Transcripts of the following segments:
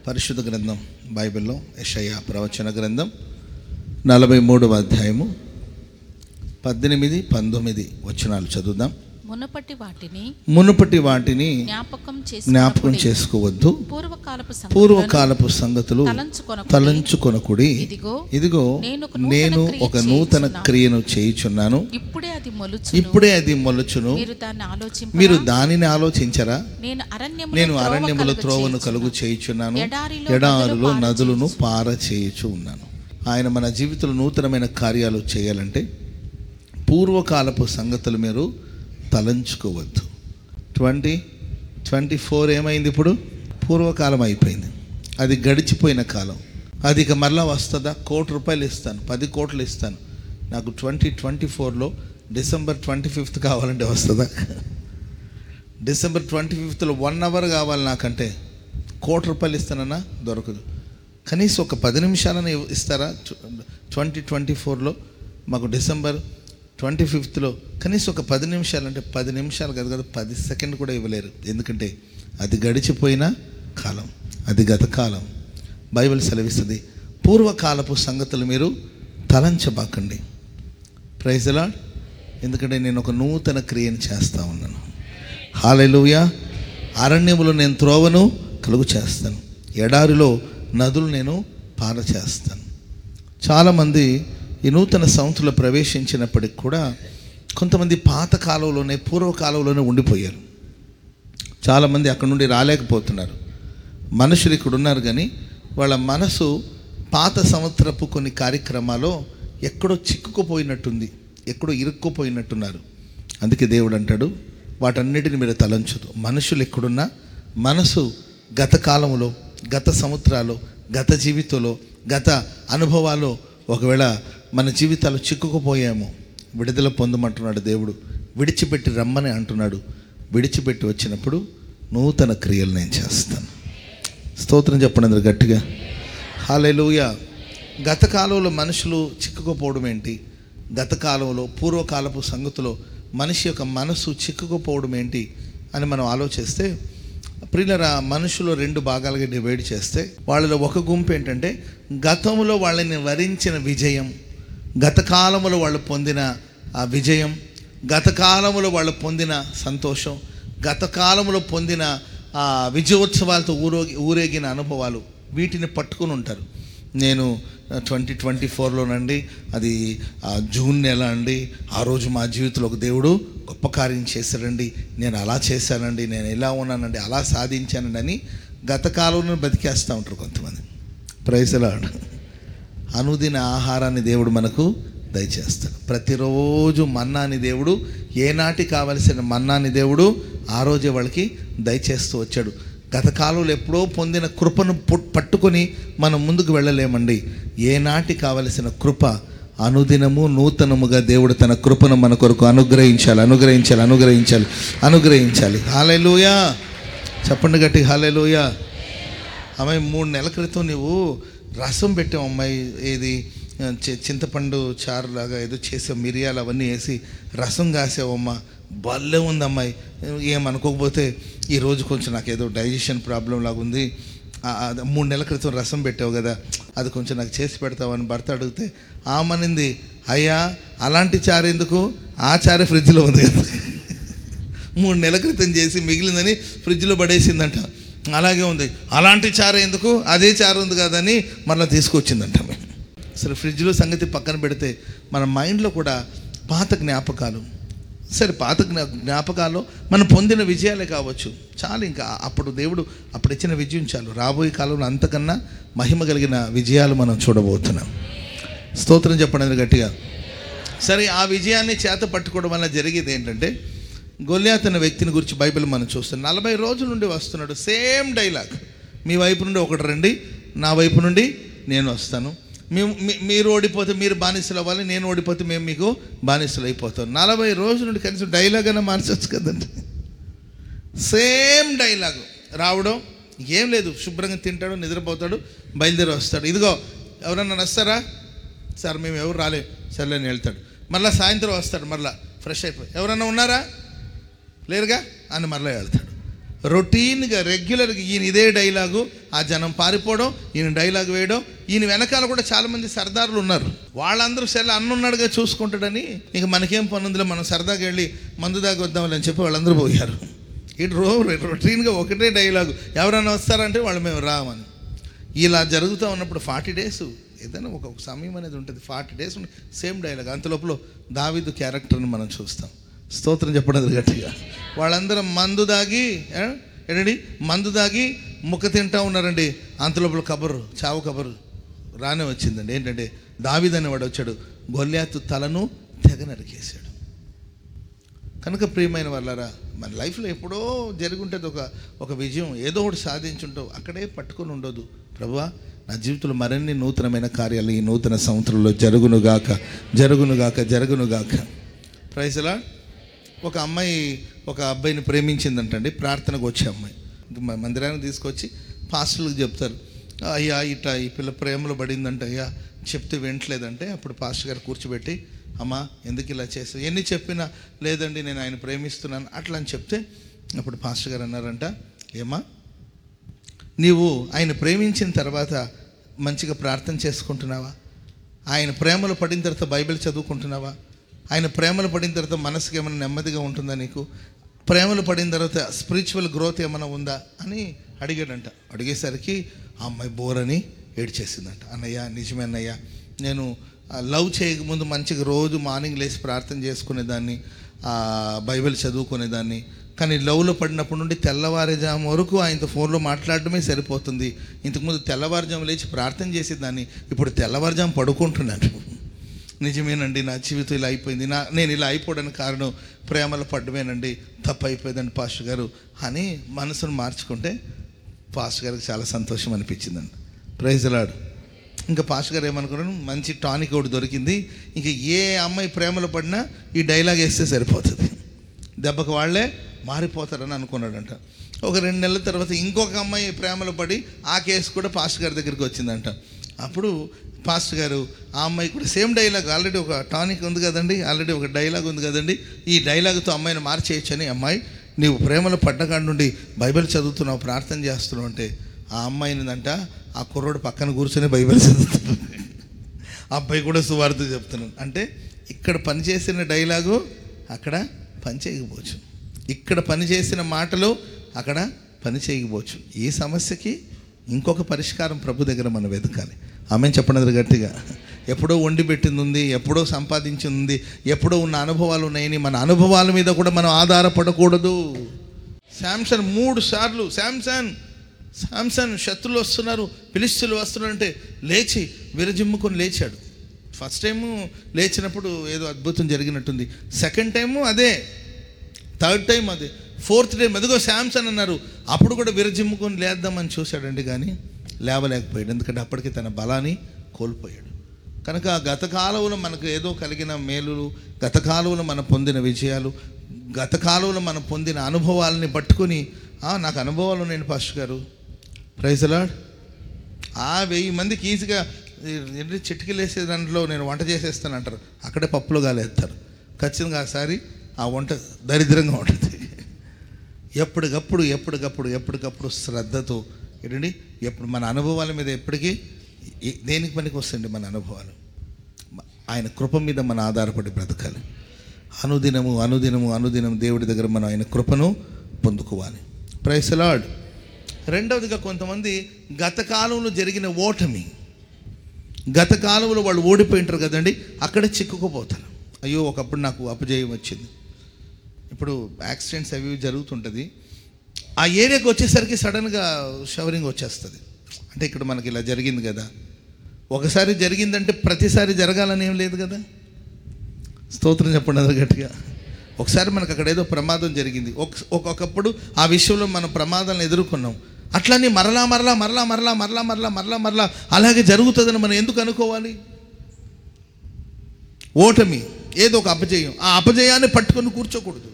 పరిశుద్ధ గ్రంథం బైబిల్లో యెషయా ప్రవచన గ్రంథం నలభై మూడవ అధ్యాయము పద్దెనిమిది పంతొమ్మిది వచనాలు చదువుదాం మునపటి వాటిని మునుపటి వాటిని జ్ఞాపకం జ్ఞాపకం చేసి చేసుకోవద్దు పూర్వకాలపు పూర్వకాలపు సంగతులు తలంచుకొనకుడి. తలంచుకొనకుడి ఇదిగో ఇదిగో నేను ఒక నూతన నేను క్రియ ఒక నూతన చేయుచున్నాను. క్రియను చేయుచున్నాను ఇప్పుడే అది మొలుచు ఇప్పుడే అది మొలుచును మీరు దాన్ని ఆలోచింప మీరు దానిని ఆలోచించరా నేను అరణ్యములో నేను త్రోవ అరణ్యముల కలుగ త్రోవను చేయుచున్నాను. కలుగు చేయుచున్నాను ఎడారిలో ఎడారులో నదులు నదులను పార చేయుచు ఉన్నాను ఆయన మన జీవితంలో నూతనమైన కార్యాలు చేయాలంటే పూర్వకాలపు సంగతులు మీరు తలంచుకోవద్దు ట్వంటీ ట్వంటీ ఫోర్ ఏమైంది ఇప్పుడు పూర్వకాలం అయిపోయింది అది గడిచిపోయిన కాలం అది ఇక మరలా వస్తుందా కోటి రూపాయలు ఇస్తాను పది కోట్లు ఇస్తాను నాకు ట్వంటీ ట్వంటీ ఫోర్లో డిసెంబర్ ట్వంటీ ఫిఫ్త్ కావాలంటే వస్తుందా డిసెంబర్ ట్వంటీ ఫిఫ్త్లో వన్ అవర్ కావాలి నాకంటే కోటి రూపాయలు ఇస్తానన్నా దొరకదు కనీసం ఒక పది నిమిషాలను ఇవ్- ఇస్తారా ట్వంటీ ట్వంటీ ఫోర్లో మాకు డిసెంబర్ ట్వంటీ ఫిఫ్త్లో కనీసం ఒక పది నిమిషాలు అంటే పది నిమిషాలు కాదు కదా పది సెకండ్ కూడా ఇవ్వలేరు ఎందుకంటే అది గడిచిపోయిన కాలం అది గత కాలం బైబిల్ సెలవిస్తుంది పూర్వకాలపు సంగతులు మీరు తలంచబాకండి ప్రైజ్లా ఎందుకంటే నేను ఒక నూతన క్రియను చేస్తూ ఉన్నాను హాలెలూయ అరణ్యములో నేను త్రోవను కలుగు చేస్తాను ఎడారిలో నదులు నేను పార చేస్తాను చాలామంది ఈ నూతన సంస్థలో ప్రవేశించినప్పటికి కూడా కొంతమంది పాత కాలంలోనే పూర్వకాలంలోనే ఉండిపోయారు చాలామంది అక్కడ నుండి రాలేకపోతున్నారు మనుషులు ఇక్కడ ఉన్నారు కానీ వాళ్ళ మనసు పాత సంవత్సరపు కొన్ని కార్యక్రమాల్లో ఎక్కడో చిక్కుకుపోయినట్టుంది ఎక్కడో ఇరుక్కుపోయినట్టున్నారు అందుకే దేవుడు అంటాడు వాటన్నిటిని మీరు తలంచదు మనుషులు ఎక్కడున్నా మనసు గత కాలంలో గత సంవత్సరాలు గత జీవితంలో గత అనుభవాలు ఒకవేళ మన జీవితాలు చిక్కుకుపోయాము విడుదల పొందమంటున్నాడు దేవుడు విడిచిపెట్టి రమ్మని అంటున్నాడు విడిచిపెట్టి వచ్చినప్పుడు నూతన క్రియలు నేను చేస్తాను స్తోత్రం చెప్పండి అందరు గట్టిగా హాలెలూయ గత కాలంలో మనుషులు చిక్కుకుపోవడం ఏంటి గత కాలంలో పూర్వకాలపు సంగతిలో మనిషి యొక్క మనసు చిక్కుకుపోవడం ఏంటి అని మనం ఆలోచిస్తే ప్రియులరా మనుషులు రెండు భాగాలుగా డివైడ్ చేస్తే వాళ్ళలో ఒక గుంపు ఏంటంటే గతంలో వాళ్ళని వరించిన విజయం గత కాలంలో వాళ్ళు పొందిన ఆ విజయం గత కాలంలో వాళ్ళు పొందిన సంతోషం గత కాలంలో పొందిన ఆ విజయోత్సవాలతో ఊరోగి ఊరేగిన అనుభవాలు వీటిని పట్టుకొని ఉంటారు నేను ట్వంటీ ట్వంటీ ఫోర్లోనండి అది ఆ, జూన్ నెల అండి ఆ రోజు మా జీవితంలో ఒక దేవుడు గొప్ప కార్యం చేశాడండి నేను అలా చేశానండి నేను ఎలా ఉన్నానండి అలా సాధించానండి అని గత కాలంలో బతికేస్తూ ఉంటారు కొంతమంది ప్రైజలాడు అనుదిన ఆహారాన్ని దేవుడు మనకు దయచేస్తాడు ప్రతిరోజు మన్నాని దేవుడు ఏనాటి కావలసిన మన్నాని దేవుడు ఆ రోజే వాళ్ళకి దయచేస్తూ వచ్చాడు గత కాలంలో ఎప్పుడో పొందిన కృపను పు- పట్టుకొని మనం ముందుకు వెళ్ళలేమండి ఏనాటి కావలసిన కృప అనుదినము నూతనముగా దేవుడు తన కృపను మన కొరకు అనుగ్రహించాలి అనుగ్రహించాలి అనుగ్రహించాలి అనుగ్రహించాలి హాలేలుయా చెప్పండి గట్టి హాలేలుయా అమ్మాయి మూడు నెలల క్రితం నువ్వు రసం పెట్టావు అమ్మాయి ఏది చి- చింతపండు చారు లాగా ఏదో చేసావు మిరియాలు అవన్నీ వేసి రసం కాసావమ్మా భలే ఉంది అమ్మాయి ఏమనుకోకపోతే ఈరోజు కొంచెం నాకు ఏదో డైజెషన్ ప్రాబ్లం లాగా ఉంది ఆ- ఆ మూడు నెలల క్రితం రసం పెట్టావు కదా అది కొంచెం నాకు చేసి పెడతావని భర్త అడిగితే ఆమనింది అయ్యా అలాంటి చారు ఎందుకు ఆ చారే ఫ్రిడ్జ్లో ఉంది కదా మూడు నెలల క్రితం చేసి మిగిలిందని ఫ్రిడ్జ్లో పడేసిందంట అలాగే ఉంది అలాంటి చారు ఎందుకు అదే చారు ఉంది కదని మళ్ళీ తీసుకొచ్చిందంట అసలు ఫ్రిడ్జ్లో సంగతి పక్కన పెడితే మన మైండ్లో కూడా పాత జ్ఞాపకాలు సరే పాత జ్ఞా జ్ఞాపకాలు మనం పొందిన విజయాలే కావచ్చు చాలు ఇంకా అప్పుడు దేవుడు అప్పుడు ఇచ్చిన విజయం చాలు రాబోయే కాలంలో అంతకన్నా మహిమ కలిగిన విజయాలు మనం చూడబోతున్నాం స్తోత్రం చెప్పండి గట్టిగా సరే ఆ విజయాన్ని చేత పట్టుకోవడం వల్ల జరిగేది ఏంటంటే గొల్యాత్ అనే వ్యక్తిని గురించి బైబిల్ మనం చూస్తాం నలభై రోజుల నుండి వస్తున్నాడు సేమ్ డైలాగ్ మీ వైపు నుండి ఒకటి రండి నా వైపు నుండి నేను వస్తాను మేము మీ- మీరు ఓడిపోతే మీరు బానిసలు అవ్వాలి నేను ఓడిపోతే మేము మీకు బానిసలు అయిపోతాం నలభై రోజుల నుండి కనీసం డైలాగ్ అయినా మార్చొచ్చు కదండి సేమ్ డైలాగ్ రావడం ఏం లేదు శుభ్రంగా తింటాడు నిద్రపోతాడు బయలుదేరి వస్తాడు ఇదిగో ఎవరన్నా వస్తారా సార్ మేము ఎవరు రాలే సర్లే అని వెళ్తాడు మళ్ళీ సాయంత్రం వస్తాడు మళ్ళీ ఫ్రెష్ అయిపోయి ఎవరన్నా ఉన్నారా లేరుగా అని మరలా వెళ్తాడు రొటీన్గా రెగ్యులర్గా ఈయన ఇదే డైలాగు ఆ జనం పారిపోవడం ఈయన డైలాగ్ వేయడం ఈయన వెనకాల కూడా చాలామంది సర్దారులు ఉన్నారు వాళ్ళందరూ సెల్ అన్నున్నాడుగా చూసుకుంటాడని ఇక మనకేం పని ఉందిలే మనం సరదాగా వెళ్ళి మందు దాకా వద్దామని చెప్పి వాళ్ళందరూ పోయారు ఇటు రో రొటీన్గా ఒకటే డైలాగు ఎవరైనా వస్తారంటే వాళ్ళు మేము రామని ఇలా జరుగుతూ ఉన్నప్పుడు ఫార్టీ డేస్ ఏదైనా ఒక ఒక సమయం అనేది ఉంటుంది ఫార్టీ డేస్ సేమ్ డైలాగ్ అంతలోపల దావిదు క్యారెక్టర్ని మనం చూస్తాం స్తోత్రం చెప్పడం అది గట్టిగా వాళ్ళందరం మందు దాగి ఏ? ఏంటండి మందు దాగి ముక్క తింటా ఉన్నారండి అంతలోపల కబరు చావు కబరు రానే వచ్చిందండి ఏంటంటే దావిదని వాడు వచ్చాడు గొల్లాతు తలను తెగ నరికేశాడు కనుక ప్రియమైన వాళ్ళారా మన లైఫ్లో ఎప్పుడో జరుగుంటుంది ఒక ఒక విజయం ఏదో ఒకటి సాధించుంటావు అక్కడే పట్టుకొని ఉండదు ప్రభువా నా జీవితంలో మరిన్ని నూతనమైన కార్యాలు ఈ నూతన సంవత్సరంలో జరుగునుగాక జరుగునుగాక జరుగునుగాక ప్రైజ్లా ఒక అమ్మాయి ఒక అబ్బాయిని ప్రేమించిందంటండి ప్రార్థనకు వచ్చే అమ్మాయి మ- మందిరానికి తీసుకొచ్చి పాస్టర్లకు చెప్తారు అయ్యా ఇట్లా ఈ పిల్ల ప్రేమలో పడిందంట అయ్యా చెప్తే వింటలేదంటే అప్పుడు పాస్టర్ గారు కూర్చోబెట్టి అమ్మా ఎందుకు ఇలా చేస్తావు ఎన్ని చెప్పినా లేదండి నేను ఆయన ప్రేమిస్తున్నాను అట్లా అని చెప్తే అప్పుడు పాస్టర్ గారు అన్నారంట ఏమా నీవు ఆయన ప్రేమించిన తర్వాత మంచిగా ప్రార్థన చేసుకుంటున్నావా ఆయన ప్రేమలో పడిన తర్వాత బైబిల్ చదువుకుంటున్నావా ఆయన ప్రేమలో పడిన తర్వాత మనసుకి ఏమైనా నెమ్మదిగా ఉంటుందా నీకు ప్రేమలో పడిన తర్వాత స్పిరిచువల్ గ్రోత్ ఏమైనా ఉందా అని అడిగాడంట అడిగేసరికి ఆ అమ్మాయి బోరని ఏడ్చేసిందంట అన్నయ్య నిజమే అన్నయ్య నేను ఆ, లవ్ చేయకముందు మంచిగా రోజు మార్నింగ్ లేచి ప్రార్థన చేసుకునేదాన్ని ఆ, బైబిల్ చదువుకునేదాన్ని కానీ లవ్లో పడినప్పటి నుండి తెల్లవారుజాము వరకు ఆయనతో ఫోన్లో మాట్లాడడమే సరిపోతుంది ఇంతకుముందు తెల్లవారుజాము లేచి ప్రార్థన చేసేదాన్ని ఇప్పుడు తెల్లవారుజాము పడుకుంటున్నాను నిజమేనండి నా జీవితం ఇలా అయిపోయింది నా నేను ఇలా అయిపోవడానికి కారణం ప్రేమలో పడ్డమేనండి తప్పు అయిపోయిందండి పాస్టర్ గారు అని మనసును మార్చుకుంటే పాస్టర్ గారికి చాలా సంతోషం అనిపించిందండి ప్రైజ్ లాడు ఇంకా పాస్టర్ గారు ఏమనుకున్నాను మంచి టానిక్ ఒకటి దొరికింది ఇంక ఏ అమ్మాయి ప్రేమలో పడినా ఈ డైలాగ్ వేస్తే సరిపోతుంది దెబ్బకు వాళ్ళే మారిపోతారని అనుకున్నాడంట ఒక రెండు నెలల తర్వాత ఇంకొక అమ్మాయి ప్రేమలో పడి ఆ కేసు కూడా పాస్టర్ గారి దగ్గరికి వచ్చిందంట అప్పుడు పాస్టర్ గారు ఆ అమ్మాయి కూడా సేమ్ డైలాగ్ ఆల్రెడీ ఒక టానిక్ ఉంది కదండి ఆల్రెడీ ఒక డైలాగ్ ఉంది కదండి ఈ డైలాగ్తో అమ్మాయిని మార్చేయచ్చని అమ్మాయి నీవు ప్రేమలో పడ్డకాడ నుండి బైబిల్ చదువుతున్నావు ప్రార్థన చేస్తున్నావు అంటే ఆ అమ్మాయినిదంట ఆ కుర్రోడు పక్కన కూర్చొని బైబిల్ చదువుతున్నాడు ఆ అబ్బాయి కూడా సువార్త చెప్తున్నాను అంటే ఇక్కడ పనిచేసిన డైలాగు అక్కడ పని చేయకపోవచ్చు ఇక్కడ పనిచేసిన మాటలు అక్కడ పని చేయకపోవచ్చు ఈ సమస్యకి ఇంకొక పరిష్కారం ప్రభు దగ్గర మనం వెతకాలి ఆమె చెప్పినది గట్టిగా ఎప్పుడో వండి పెట్టింది ఉంది ఎప్పుడో సంపాదించింది ఉంది ఎప్పుడో ఉన్న అనుభవాలు ఉన్నాయని మన అనుభవాల మీద కూడా మనం ఆధారపడకూడదు శాంసన్ మూడు సార్లు శాంసన్ శాంసన్ శత్రులు వస్తున్నారు పిలిస్తులు వస్తున్నారంటే లేచి విరజిమ్ముకొని లేచాడు ఫస్ట్ టైము లేచినప్పుడు ఏదో అద్భుతం జరిగినట్టుంది సెకండ్ టైము అదే థర్డ్ టైం అదే ఫోర్త్ టైం ఎదుగో శాంసన్ అన్నారు అప్పుడు కూడా విరజిమ్ముకొని లేద్దామని చూశాడండి కానీ లేవలేకపోయాడు ఎందుకంటే అప్పటికి తన బలాన్ని కోల్పోయాడు కనుక గత కాలంలో మనకు ఏదో కలిగిన మేలులు గత కాలంలో మనం పొందిన విజయాలు గత కాలంలో మనం పొందిన అనుభవాలని పట్టుకొని "ఆ, నాకు అనుభవాలు నేను పాస్టర్ గారు ప్రైజలాడ్ ఆ వెయ్యి మందికి ఈజీగా ఏంటి చిటికలేసే దాంట్లో నేను వంట చేసేస్తాను అంటారు అక్కడే పప్పులు గాలేస్తారు ఖచ్చితంగా ఆసారి ఆ వంట దరిద్రంగా ఉంటుంది ఎప్పటికప్పుడు ఎప్పటికప్పుడు ఎప్పటికప్పుడు శ్రద్ధతో ఏంటండి ఎప్పుడు మన అనుభవాల మీద ఎప్పటికీ ఏ- దేనికి పనికి వస్తుంది మన అనుభవాలు ఆయన కృప మీద మన ఆధారపడి బ్రతకాలి అనుదినము అనుదినము అనుదినం దేవుడి దగ్గర మనం ఆయన కృపను పొందుకోవాలి ప్రైసలాడ్ రెండవదిగా కొంతమంది గత కాలంలో జరిగిన ఓటమి గత కాలంలో వాళ్ళు ఓడిపోయింటారు కదండి అక్కడే చిక్కుకుపోతారు అయ్యో ఒకప్పుడు నాకు అపజయం వచ్చింది ఇప్పుడు యాక్సిడెంట్స్ అవి ఇవి జరుగుతుంటుంది ఆ ఏరియాకి వచ్చేసరికి సడన్గా షవరింగ్ వచ్చేస్తుంది అంటే ఇక్కడ మనకి ఇలా జరిగింది కదా ఒకసారి జరిగిందంటే ప్రతిసారి జరగాలని ఏం లేదు కదా స్తోత్రం చెప్పండి అది గట్టిగా ఒకసారి మనకు అక్కడ ఏదో ప్రమాదం జరిగింది ఒక- ఒక్కొక్కప్పుడు ఆ విషయంలో మనం ప్రమాదాలను ఎదుర్కొన్నాం అట్లని మరలా మరలా మరలా మరలా మరలా మరలా మరలా మరలా అలాగే జరుగుతుందని మనం ఎందుకు అనుకోవాలి ఓటమి ఏదో ఒక అపజయం ఆ అపజయాన్ని పట్టుకొని కూర్చోకూడదు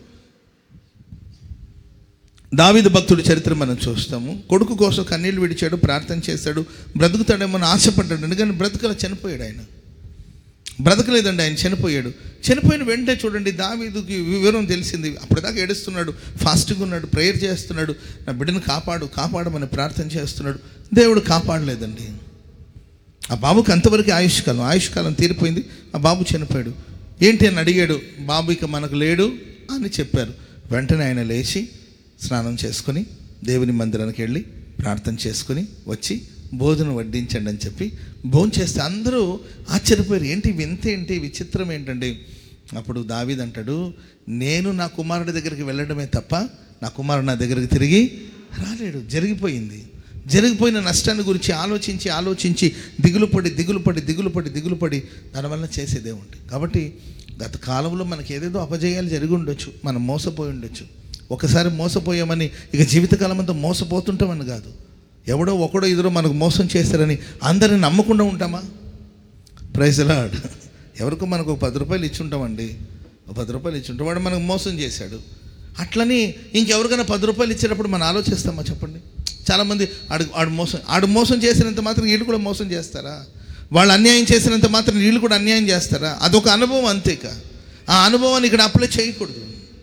దావిదు భక్తుడి చరిత్ర మనం చూస్తాము కొడుకు కోసం కన్నీళ్ళు విడిచాడు ప్రార్థన చేశాడు బ్రతుకుతాడేమో అని ఆశపడ్డాడు కానీ బ్రతుకల చనిపోయాడు ఆయన బ్రతకలేదండి ఆయన చనిపోయాడు చనిపోయిన వెంటనే చూడండి దావీదుకి వివరం తెలిసింది అప్పటిదాకా ఏడుస్తున్నాడు ఫాస్టింగ్ ఉన్నాడు ప్రేయర్ చేస్తున్నాడు నా బిడ్డను కాపాడు కాపాడమని ప్రార్థన చేస్తున్నాడు దేవుడు కాపాడలేదండి ఆ బాబుకి అంతవరకు ఆయుష్కాలం ఆయుష్కాలం తీరిపోయింది ఆ బాబు చనిపోయాడు ఏంటి అని అడిగాడు బాబు ఇక మనకు లేడు అని చెప్పారు వెంటనే ఆయన లేచి స్నానం చేసుకొని దేవుని మందిరానికి వెళ్ళి ప్రార్థన చేసుకొని వచ్చి భోజనం వడ్డించండి అని చెప్పి భోజనం చేస్తే అందరూ ఆశ్చర్యపోయారు ఏంటి వింత ఏంటి విచిత్రం ఏంటండి అప్పుడు దావీద్ అంటాడు నేను నా కుమారుడి దగ్గరికి వెళ్ళడమే తప్ప నా కుమారుడు నా దగ్గరికి తిరిగి రాలేడు జరిగిపోయింది జరిగిపోయిన నష్టాన్ని గురించి ఆలోచించి ఆలోచించి దిగులు పడి దిగులు పడి దిగులు పడి దిగులు పడి దానివల్ల చేసేదే ఉంటుంది కాబట్టి గత కాలంలో మనకి ఏదేదో అపజయాలు జరిగి ఉండొచ్చు మనం మోసపోయి ఉండొచ్చు ఒకసారి మోసపోయామని ఇక జీవితకాలం అంతా మోసపోతుంటామని కాదు ఎవడో ఒకడో ఇద్దరో మనకు మోసం చేస్తారని అందరిని నమ్మకుండా ఉంటామా ప్రైజ్ లాడ్ ఎవరికో మనకు ఒక పది రూపాయలు ఇచ్చి ఉంటామండి ఒక పది రూపాయలు ఇచ్చి ఉంటాం వాడు మనకు మోసం చేశాడు అట్లని ఇంకెవరికైనా పది రూపాయలు ఇచ్చేటప్పుడు మనం ఆలోచిస్తామా చెప్పండి చాలామంది ఆడు ఆడు మోసం ఆడు మోసం చేసినంత మాత్రం వీళ్ళు కూడా మోసం చేస్తారా వాళ్ళు అన్యాయం చేసినంత మాత్రం వీళ్ళు కూడా అన్యాయం చేస్తారా అదొక అనుభవం అంతేక ఆ అనుభవాన్ని ఇక్కడ అప్లై చేయకూడదు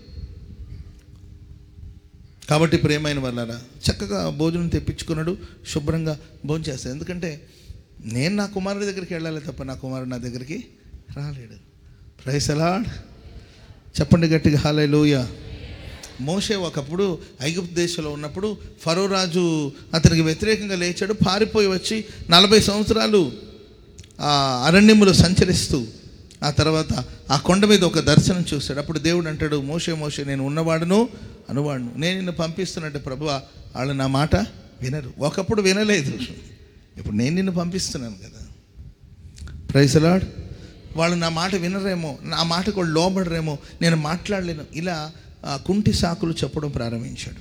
కాబట్టి ప్రేమైన వాళ్ళరా చక్కగా భోజనం తెప్పించుకున్నాడు శుభ్రంగా భోజనం చేస్తాడు ఎందుకంటే నేను నా కుమారుడి దగ్గరికి వెళ్ళాలి తప్ప నా కుమారుడు నా దగ్గరికి రాలేడు ప్రైసలాడ్ చెప్పండి గట్టిగా హాలే లోయ మోషే ఒకప్పుడు ఐగుప్తు దేశంలో ఉన్నప్పుడు ఫరో రాజు అతనికి వ్యతిరేకంగా లేచాడు పారిపోయి వచ్చి నలభై సంవత్సరాలు ఆ అరణ్యములో సంచరిస్తూ ఆ తర్వాత ఆ కొండ మీద ఒక దర్శనం చూశాడు అప్పుడు దేవుడు అంటాడు మోషే మోషే నేను ఉన్నవాడును అనువాడును నేను నిన్ను పంపిస్తున్నట్టు ప్రభు వాళ్ళు నా మాట వినరు ఒకప్పుడు వినలేదు ఇప్పుడు నేను నిన్ను పంపిస్తున్నాను కదా ప్రైసలాడ్ వాళ్ళు నా మాట వినరేమో నా మాటకు వాళ్ళు లోబడరేమో నేను మాట్లాడలేను ఇలా ఆ, కుంటి సాకులు చెప్పడం ప్రారంభించాడు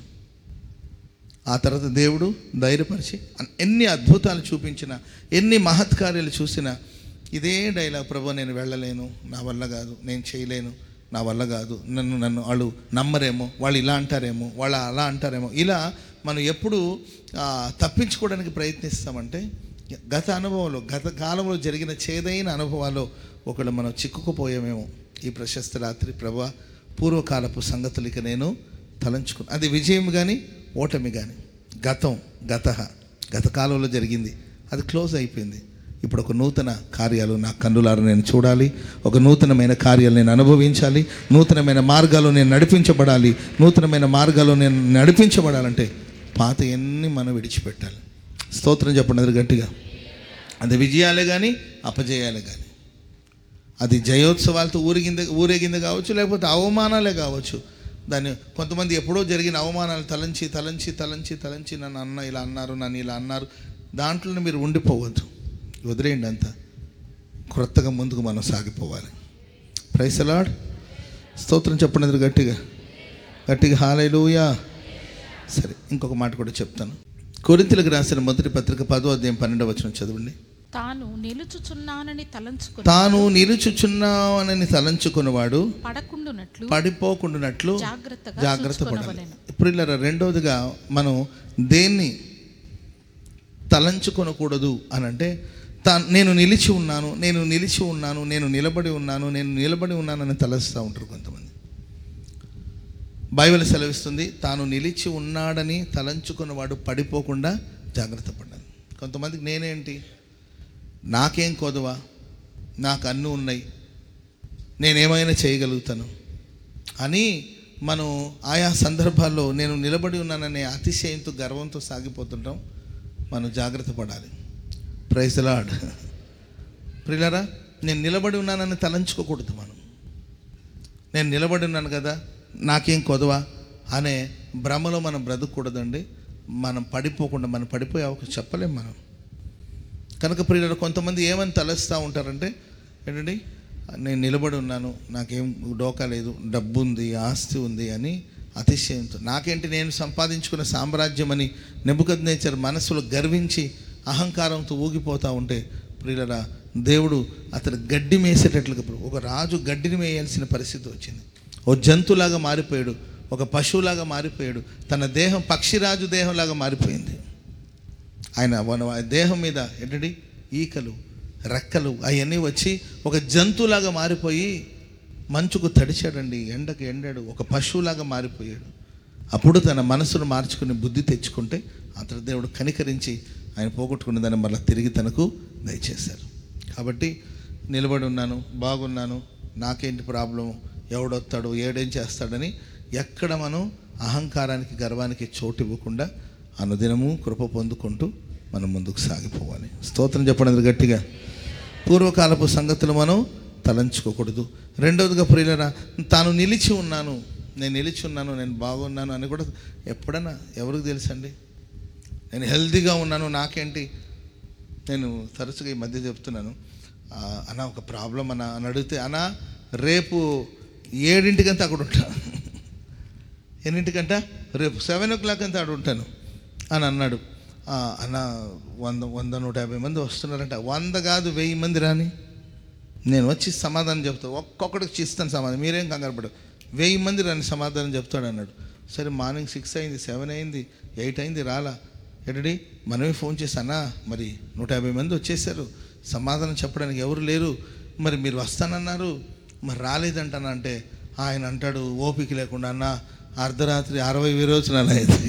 ఆ తర్వాత దేవుడు ధైర్యపరిచి అన్- ఎన్ని అద్భుతాలు చూపించిన ఎన్ని మహత్కార్యాలు చూసినా ఇదే డైలాగ్ ప్రభు నేను వెళ్ళలేను నా వల్ల కాదు నేను చేయలేను నా వల్ల కాదు నన్ను నన్ను వాళ్ళు నమ్మరేమో వాళ్ళు ఇలా అంటారేమో వాళ్ళు అలా అంటారేమో ఇలా మనం ఎప్పుడు ఆ, తప్పించుకోవడానికి ప్రయత్నిస్తామంటే గత అనుభవంలో గత కాలంలో జరిగిన చేదైన అనుభవాల్లో ఒకళ్ళు మనం చిక్కుకుపోయామేమో ఈ ప్రశస్త రాత్రి ప్రభా పూర్వకాలపు సంగతులు ఇక నేను తలంచుకున్నాను అది విజయం కానీ ఓటమి కానీ గతం గత గత కాలంలో జరిగింది అది క్లోజ్ అయిపోయింది ఇప్పుడు ఒక నూతన కార్యాలు నా కన్నులారా నేను చూడాలి ఒక నూతనమైన కార్యాలు నేను అనుభవించాలి నూతనమైన మార్గాలు నేను నడిపించబడాలి నూతనమైన మార్గాలు నేను నడిపించబడాలంటే పాత ఎన్ని మనం విడిచిపెట్టాలి స్తోత్రం చెప్పండి అది గట్టిగా అది విజయాలే కానీ అపజయాలే కానీ అది జయోత్సవాలతో ఊరిగింది ఊరేగింది కావచ్చు లేకపోతే అవమానాలే కావచ్చు దాన్ని కొంతమంది ఎప్పుడో జరిగిన అవమానాలు తలంచి తలంచి తలంచి తలంచి నన్ను అన్న ఇలా అన్నారు నన్ను ఇలా అన్నారు దాంట్లోనే మీరు ఉండిపోవద్దు వదిలేయండి అంతా క్రొత్తగా ముందుకు మనం సాగిపోవాలి ప్రైసలాడ్ స్తోత్రం చెప్పండి గట్టిగా గట్టిగా హాలేలుయా సరే ఇంకొక మాట కూడా చెప్తాను కొరింతలకు రాసిన మొదటి పత్రిక పదో అధ్యాయం పన్నెండవ వచనం చదవండి తాను నిలుచుచున్నానని తలంచుకుని తాను నిలుచుచున్నానని తలంచుకున్నవాడు పడకుండునట్లు పడిపోకుండానట్లు జాగ్రత్తగా జాగ్రత్త పడాలి చూచుకొనవలెను. ఇప్పుడు ఇలా రెండవదిగా మనం దేన్ని తలంచుకొనకూడదు అని అంటే తా నేను నిలిచి ఉన్నాను నేను నిలిచి ఉన్నాను నేను నిలబడి ఉన్నాను నేను నిలబడి ఉన్నానని తలస్తూ ఉంటారు కొంతమంది బైబిల్ సెలవిస్తుంది తాను నిలిచి ఉన్నాడని తలంచుకున్నవాడు పడిపోకుండా జాగ్రత్త పడాలి కొంతమందికి నేనేంటి నాకేం కొదవా నాకు అన్నీ ఉన్నాయి నేనేమైనా చేయగలుగుతాను అని మనం ఆయా సందర్భాల్లో నేను నిలబడి ఉన్నాననే అతిశయంతో గర్వంతో సాగిపోతుంటాం మనం జాగ్రత్త పడాలి ప్రైజలాడ్ ప్రియులరా నేను నిలబడి ఉన్నానని తలంచుకోకూడదు మనం నేను నిలబడి ఉన్నాను కదా నాకేం కొదవా అనే భ్రమలో మనం బ్రతకూడదండి మనం పడిపోకుండా మనం పడిపోయే అవకాశం చెప్పలేం మనం కనుక ప్రియులు కొంతమంది ఏమని తలస్తూ ఉంటారంటే ఏంటండి నేను నిలబడి ఉన్నాను నాకేం డోకా లేదు డబ్బు ఉంది ఆస్తి ఉంది అని అతిశయంతో నాకేంటి నేను సంపాదించుకున్న సామ్రాజ్యం అని నెబుకద్ నేచర్ మనసులో గర్వించి అహంకారంతో ఊగిపోతూ ఉంటే ప్రియులరా దేవుడు అతను గడ్డి మేసేటట్లుగా ఒక రాజు గడ్డిని మేయాల్సిన పరిస్థితి వచ్చింది ఓ జంతువులాగా మారిపోయాడు ఒక పశువులాగా మారిపోయాడు తన దేహం పక్షిరాజు దేహంలాగా మారిపోయింది ఆయన మన దేహం మీద ఏంటండి ఈకలు రెక్కలు అవన్నీ వచ్చి ఒక జంతువులాగా మారిపోయి మంచుకు తడిచాడండి ఎండకు ఎండాడు ఒక పశువులాగా మారిపోయాడు అప్పుడు తన మనసును మార్చుకుని బుద్ధి తెచ్చుకుంటే అతడు దేవుడు కనికరించి ఆయన పోగొట్టుకున్న దాన్ని మళ్ళీ తిరిగి తనకు దయచేశారు కాబట్టి నిలబడి ఉన్నాను బాగున్నాను నాకేంటి ప్రాబ్లం ఎవడొస్తాడు ఏడేం చేస్తాడని ఎక్కడ మనం అహంకారానికి గర్వానికి చోటు ఇవ్వకుండా అనుదినము కృప పొందుకుంటూ మనం ముందుకు సాగిపోవాలి స్తోత్రం చెప్పడం గట్టిగా పూర్వకాలపు సంగతులు మనం తలంచుకోకూడదు రెండవదిగా ప్రియులరా తాను నిలిచి ఉన్నాను నేను నిలిచి ఉన్నాను నేను బాగున్నాను అని కూడా ఎప్పుడన్నా ఎవరికి తెలుసండి నేను హెల్తీగా ఉన్నాను నాకేంటి నేను తరచుగా ఈ మధ్య చెప్తున్నాను "ఆ, అన్న ఒక ప్రాబ్లం అన్న అని అడిగితే అన్న రేపు ఏడింటికంతా అక్కడ ఉంటాను ఎన్నింటికంట రేపు సెవెన్ ఓ క్లాక్ అంతా అక్కడ ఉంటాను అని అన్నాడు "ఆ, అన్న వంద వంద నూట యాభై మంది వస్తున్నారంట వంద కాదు వెయ్యి మంది రాని నేను వచ్చి సమాధానం చెప్తా ఒక్కొక్కడికి ఇస్తాను సమాధానం మీరేం కంగారు పడరు వెయ్యి మంది రాని సమాధానం చెప్తాడు అన్నాడు సరే మార్నింగ్ సిక్స్ అయింది సెవెన్ అయింది ఎయిట్ అయింది రాలా ఎడడి మనమే ఫోన్ చేశానా మరి నూట యాభై మంది వచ్చేసారు సమాధానం చెప్పడానికి ఎవరు లేరు మరి మీరు వస్తానన్నారు మరి రాలేదంటానా అంటే ఆయన అంటాడు ఓపిక లేకుండా అన్న అర్ధరాత్రి అరవై విరోచనాలు అయింది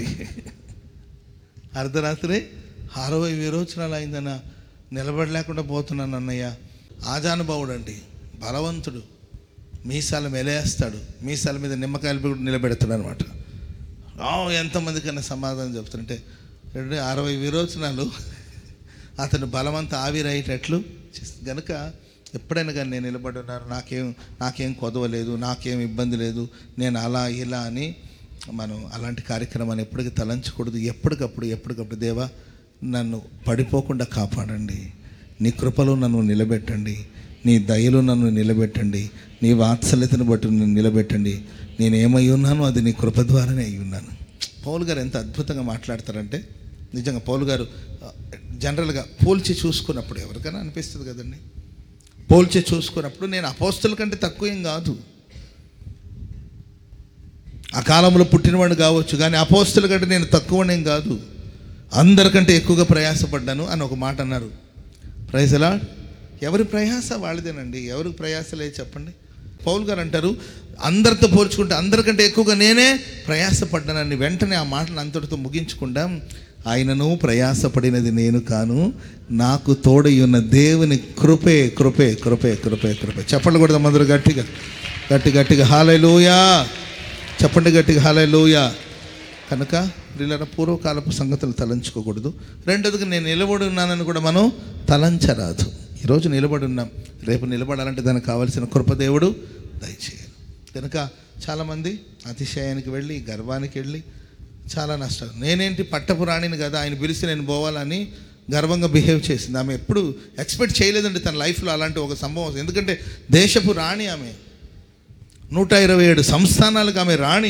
అర్ధరాత్రి అరవై విరోచనాలు అయిందన్న నిలబడలేకుండా పోతున్నాను అన్నయ్య ఆజానుభావుడు అండి బలవంతుడు మీసాల మెలేస్తాడు మీసాల మీద నిమ్మకాయలు కూడా నిలబెడతాడు అనమాట ఎంతమంది కన్నా సమాధానం చెప్తుంటే రెండు అరవై విరోచనాలు అతను బలవంత ఆవిరయ్యేటట్లు చేస్తుంది కనుక ఎప్పుడైనా కానీ నేను నిలబడి ఉన్నారు నాకేం నాకేం కొదవలేదు నాకేం ఇబ్బంది లేదు నేను అలా ఇలా అని మనం అలాంటి కార్యక్రమాన్ని ఎప్పటికీ తలంచకూడదు ఎప్పటికప్పుడు ఎప్పటికప్పుడు దేవా నన్ను పడిపోకుండా కాపాడండి నీ కృపలో నన్ను నిలబెట్టండి నీ దయలో నన్ను నిలబెట్టండి నీ వాత్సల్యతను బట్టి నన్ను నిలబెట్టండి నేను ఏమై ఉన్నానో అది నీ కృప ద్వారానే అయి ఉన్నాను పౌలు గారు ఎంత అద్భుతంగా మాట్లాడతారంటే నిజంగా పౌలు గారు ఆ, జనరల్గా పోల్చి చూసుకున్నప్పుడు ఎవరికైనా అనిపిస్తుంది కదండి పోల్చి చూసుకున్నప్పుడు నేను అపోస్తుల కంటే తక్కువ ఏం కాదు ఆ కాలంలో పుట్టినవాడు కావచ్చు కానీ అపోస్తుల కంటే నేను తక్కువనేం కాదు అందరికంటే ఎక్కువగా ప్రయాసపడ్డాను అని ఒక మాట అన్నారు ప్రైజలా ఎవరి ప్రయాస వాళ్ళదేనండి ఎవరికి ప్రయాస లేదు చెప్పండి పౌల్ గారు అంటారు అందరితో పోల్చుకుంటే అందరికంటే ఎక్కువగా నేనే ప్రయాసపడ్డానని వెంటనే ఆ మాటను అంతటితో ముగించకుండా ఆయనను ప్రయాసపడినది నేను కాను నాకు తోడై ఉన్న దేవుని కృపే కృపే కృపే కృపే కృపే చెప్పండి కూడా అందరూ గట్టిగా గట్టి గట్టిగా హాలూయా చెప్పండి గట్టిగా హాలూయా కనుక వీళ్ళ పూర్వకాలపు సంగతులు తలంచుకోకూడదు రెండోదిగా నేను నిలబడి ఉన్నానని కూడా మనం తలంచరాదు ఈరోజు నిలబడి ఉన్నాం రేపు నిలబడాలంటే దానికి కావాల్సిన కృపదేవుడు దయచేయాలి కనుక చాలామంది అతిశయానికి వెళ్ళి గర్వానికి వెళ్ళి చాలా నష్టాలు నేనేంటి పట్టపు రాణిని కదా ఆయన పిలిచి నేను పోవాలని గర్వంగా బిహేవ్ చేసింది ఆమె ఎప్పుడు ఎక్స్పెక్ట్ చేయలేదండి తన లైఫ్లో అలాంటి ఒక సంభవం ఎందుకంటే దేశపు రాణి ఆమె నూట ఇరవై ఏడు సంస్థానాలకు ఆమె రాణి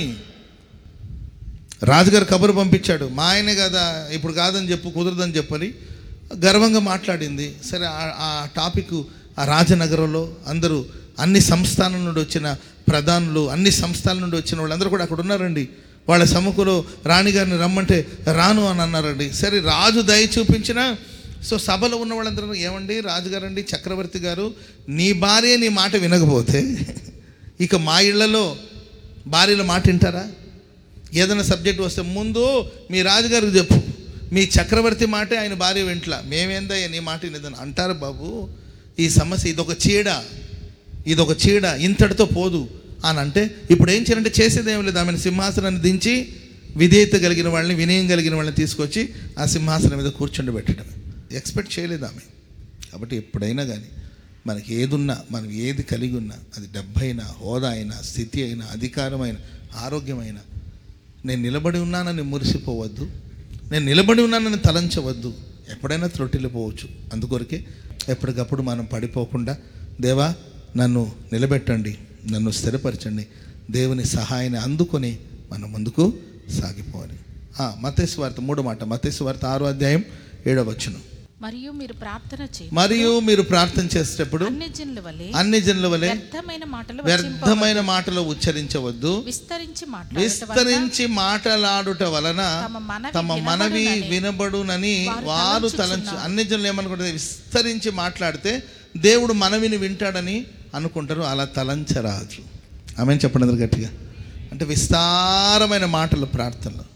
రాజుగారు కబురు పంపించాడు మా ఆయనే కదా ఇప్పుడు కాదని చెప్పు కుదరదని చెప్పని గర్వంగా మాట్లాడింది సరే ఆ- ఆ టాపిక్ ఆ రాజనగరంలో అందరూ అన్ని సంస్థానాల నుండి వచ్చిన ప్రధానులు అన్ని సంస్థల నుండి వచ్చిన వాళ్ళందరూ కూడా అక్కడ ఉన్నారండి వాళ్ళ సముఖంలో రాణిగారిని రమ్మంటే రాను అని అన్నారండి సరే రాజు దయ చూపించిన సో సభలో ఉన్న వాళ్ళందరూ ఏమండి రాజుగారండి చక్రవర్తి గారు నీ భార్య నీ మాట వినకపోతే ఇక మా ఇళ్లలో భార్యల మాట వింటారా ఏదైనా సబ్జెక్ట్ వస్తే ముందు మీ రాజుగారికి చెప్పు మీ చక్రవర్తి మాటే ఆయన భార్య వెంట్ల మేమేందయ్యా నీ మాట వినేదని అంటారు బాబు ఈ సమస్య ఇదొక చీడ ఇదొక చీడ ఇంతటితో పోదు అని అంటే ఇప్పుడు ఏం చేయాలంటే చేసేది ఏం లేదు ఆమెను సింహాసనాన్ని దించి విధేయత కలిగిన వాళ్ళని వినయం కలిగిన వాళ్ళని తీసుకొచ్చి ఆ సింహాసనం మీద కూర్చుండబెట్టడం ఎక్స్పెక్ట్ చేయలేదు ఆమె కాబట్టి ఎప్పుడైనా కానీ మనకి ఏదున్నా మనం ఏది కలిగి ఉన్నా అది డబ్బైనా హోదా అయినా స్థితి అయినా అధికారమైన ఆరోగ్యమైన నేను నిలబడి ఉన్నానని మురిసిపోవద్దు నేను నిలబడి ఉన్నానని తలంచవద్దు ఎప్పుడైనా త్రొట్టిల్లిపోవచ్చు అందుకొరకే ఎప్పటికప్పుడు మనం పడిపోకుండా దేవా నన్ను నిలబెట్టండి నన్ను స్థిరపరచండి దేవుని సహాయాన్ని అందుకొని మనం ముందుకు సాగిపోవాలి మతేశ్వార్త మూడో మాట మతేశ్వార్త ఆరో అధ్యాయం ఏడో వచ్చును మరియు మీరు ప్రార్థన చేయ మరియు మీరు ప్రార్థన చేసేటప్పుడు అన్ని జనుల వలె అన్ని జనుల వలె వ్యర్థమైన మాటలు వ్యర్థమైన మాటలు ఉచ్చరించవద్దు విస్తరించి మాట్లాడటం విస్తరించి మాటలాడుట వలన తమ మనవి తమ మనవి వినబడునని వినబడునని వారు వారు తలంచు తలంచుచున్నారు. అన్ని జనులు ఏమనుకుంటారు విస్తరించి మాట్లాడితే దేవుడు మనవిని వింటాడని అనుకుంటారు అలా తలంచరాదు ఆమె చెప్పండి అందరు గట్టిగా అంటే విస్తారమైన మాటలు ప్రార్థనలు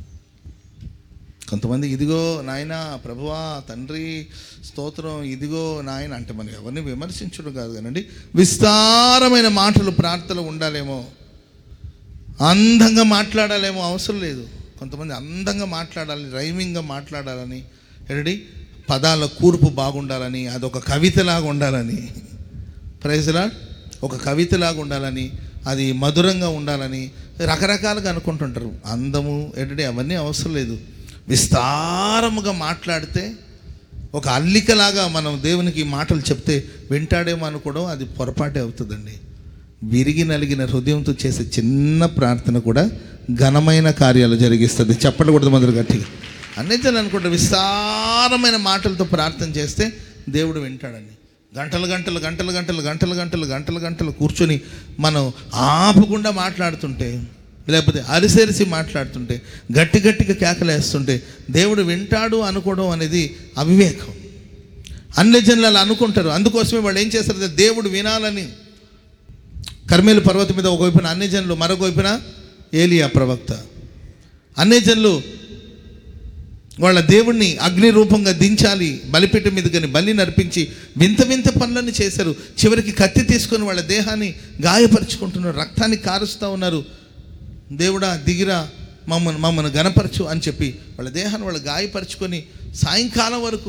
కొంతమంది ఇదిగో నాయన ప్రభువా తండ్రి స్తోత్రం ఇదిగో నాయన అంటే మనం ఎవరిని విమర్శించడం కాదు కానండి విస్తారమైన మాటలు ప్రార్థనలు ఉండాలేమో అందంగా మాట్లాడాలేమో అవసరం లేదు కొంతమంది అందంగా మాట్లాడాలని రైమింగ్గా మాట్లాడాలని ఏంటి పదాల కూర్పు బాగుండాలని అదొక కవితలాగా ఉండాలని ప్రైజ్లా ఒక కవితలాగా ఉండాలని అది మధురంగా ఉండాలని రకరకాలుగా అనుకుంటుంటారు అందము ఏంటంటే అవన్నీ అవసరం లేదు విస్తారముగా మాట్లాడితే ఒక అల్లికలాగా మనం దేవునికి ఈ మాటలు చెప్తే వింటాడేమో అనుకోవడం అది పొరపాటే అవుతుందండి విరిగి నలిగిన హృదయంతో చేసే చిన్న ప్రార్థన కూడా ఘనమైన కార్యాలు జరిగిస్తుంది చెప్పకూడదు మొదలు గట్టిగా అన్నిటిని అనుకుంటే విస్తారమైన మాటలతో ప్రార్థన చేస్తే దేవుడు వింటాడని గంటలు గంటలు గంటలు గంటలు గంటలు గంటలు గంటలు గంటలు కూర్చొని మనం ఆపకుండా మాట్లాడుతుంటే లేకపోతే అరిసెరిసి మాట్లాడుతుంటే గట్టి గట్టిగా కేకలేస్తుంటే దేవుడు వింటాడు అనుకోవడం అనేది అవివేకం అన్ని జనులు అలా అనుకుంటారు అందుకోసమే వాళ్ళు ఏం చేస్తారు దేవుడు వినాలని కర్మేలు పర్వతం మీద ఒకవైపున అన్ని జనులు మరొక వైపున ఏలియా ప్రవక్త అన్ని జనులు వాళ్ళ దేవుణ్ణి అగ్ని రూపంగా దించాలి బలిపీఠం మీద కానీ బలి నర్పించి వింత వింత పనులను చేశారు చివరికి కత్తి తీసుకొని వాళ్ళ దేహాన్ని గాయపరుచుకుంటున్నారు రక్తాన్ని కారుస్తూ ఉన్నారు దేవుడా దిగిరా మమ్మల్ని మమ్మల్ని గనపరచు అని చెప్పి వాళ్ళ దేహాన్ని వాళ్ళు గాయపరుచుకొని సాయంకాలం వరకు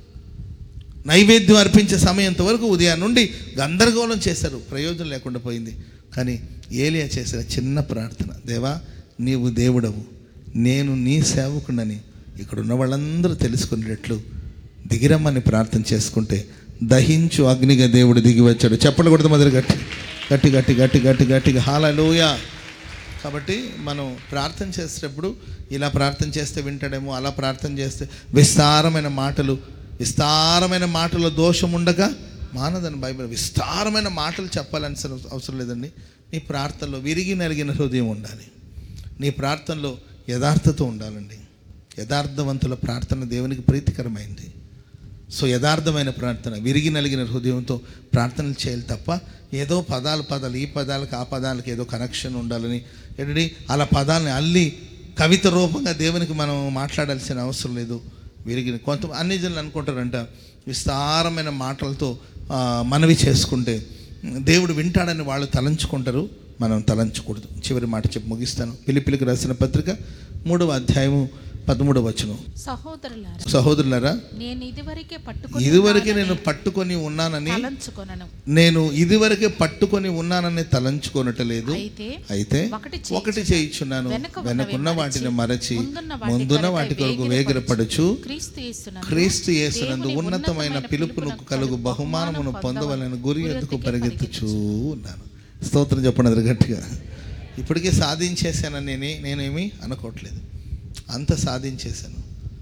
నైవేద్యం అర్పించే సమయంత వరకు ఉదయం నుండి గందరగోళం చేశారు ప్రయోజనం లేకుండా పోయింది కానీ ఏలియా చేసిన చిన్న ప్రార్థన దేవా నీవు దేవుడవు నేను నీ సేవకుడని ఇక్కడ ఉన్న వాళ్ళందరూ తెలుసుకునేటట్లు దిగిరమ్మని ప్రార్థన చేసుకుంటే దహించు అగ్నిగా దేవుడు దిగి వచ్చాడు చెప్పలు కూడా మొదలు గట్టి గట్టి గట్టి గట్టి గట్టి గట్టిగా హాలలోయ కాబట్టి మనం ప్రార్థన చేసేటప్పుడు ఇలా ప్రార్థన చేస్తే వింటాడేమో అలా ప్రార్థన చేస్తే విస్తారమైన మాటలు విస్తారమైన మాటల దోషం ఉండగా మానదని బైబిల్ విస్తారమైన మాటలు చెప్పాలని అసలు అవసరం లేదండి నీ ప్రార్థనలో విరిగి నలిగిన హృదయం ఉండాలి నీ ప్రార్థనలో యథార్థత ఉండాలండి యథార్థవంతుల ప్రార్థన దేవునికి ప్రీతికరమైంది సో యథార్థమైన ప్రార్థన విరిగి నలిగిన హృదయంతో ప్రార్థనలు చేయాలి తప్ప ఏదో పదాలు పదాలు ఈ పదాలకు ఆ పదాలకు ఏదో కనెక్షన్ ఉండాలని ఏంటంటే అలా పదాలని అల్లి కవిత రూపంగా దేవునికి మనం మాట్లాడాల్సిన అవసరం లేదు విరిగిన కొంత అన్ని జనులు అనుకుంటారంట విస్తారమైన మాటలతో ఆ, మనవి చేసుకుంటే దేవుడు వింటాడని వాళ్ళు తలంచుకుంటారు మనం తలంచకూడదు చివరి మాట చెప్పి ముగిస్తాను పిలిపిలికి రాసిన పత్రిక మూడవ అధ్యాయము పదమూడవ వచనం సహోదరులారా సహోదరులారా నేను ఇదివరకే పట్టుకొని ఇదివరకే నేను పట్టుకొని ఉన్నానని తలంచుకొనను నేను ఇదివరకే పట్టుకొని ఉన్నానని తలంచుకొనటలేదు అయితే అయితే ఒకటి ఒకటి చేయించున్నాను వెనక ఉన్నవి వెనకున్న వాటిని మరచి ముందున్న వాటి ముందున్న కొరకై వాటి కొరకు వేగిరపడుచు. వేగిరపడుచు క్రీస్తు యేసునందు క్రీస్తు యేసునందు దేవుని ఉన్నతమైన పిలుపును కలుగు బహుమానమును పొందవలని గురి ఎద్దుకు పరిగెత్తుచూ ఉన్నాను స్తోత్రం చెప్పండి అది గట్టిగా ఇప్పటికే సాధించేశానని నేనే నేనేమి అనుకోవట్లేదు అంత సాధించేశాను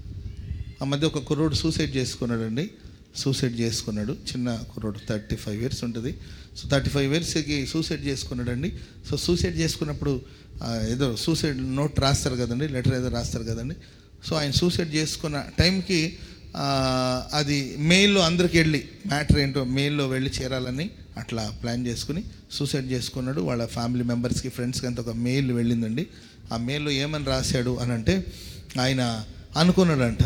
ఆ మధ్య ఒక కుర్రోడు సూసైడ్ చేసుకున్నాడండి సూసైడ్ చేసుకున్నాడు చిన్న కుర్రోడు థర్టీ ఫైవ్ ఇయర్స్ ఉంటుంది సో థర్టీ ఫైవ్ ఇయర్స్కి సూసైడ్ చేసుకున్నాడండి సో సూసైడ్ చేసుకున్నప్పుడు ఆ, ఏదో సూసైడ్ నోట్ రాస్తారు కదండి లెటర్ ఏదో రాస్తారు కదండి సో ఆయన సూసైడ్ చేసుకున్న టైంకి ఆ, అది మెయిల్లో అందరికి వెళ్ళి మ్యాటర్ ఏంటో మెయిల్లో వెళ్ళి చేరాలని అట్లా ప్లాన్ చేసుకుని సూసైడ్ చేసుకున్నాడు వాళ్ళ ఫ్యామిలీ మెంబర్స్కి ఫ్రెండ్స్కి అంత ఒక మెయిల్ వెళ్ళిందండి ఆ మెయిల్లో ఏమని రాశాడు అని అంటే ఆయన అనుకున్నాడంట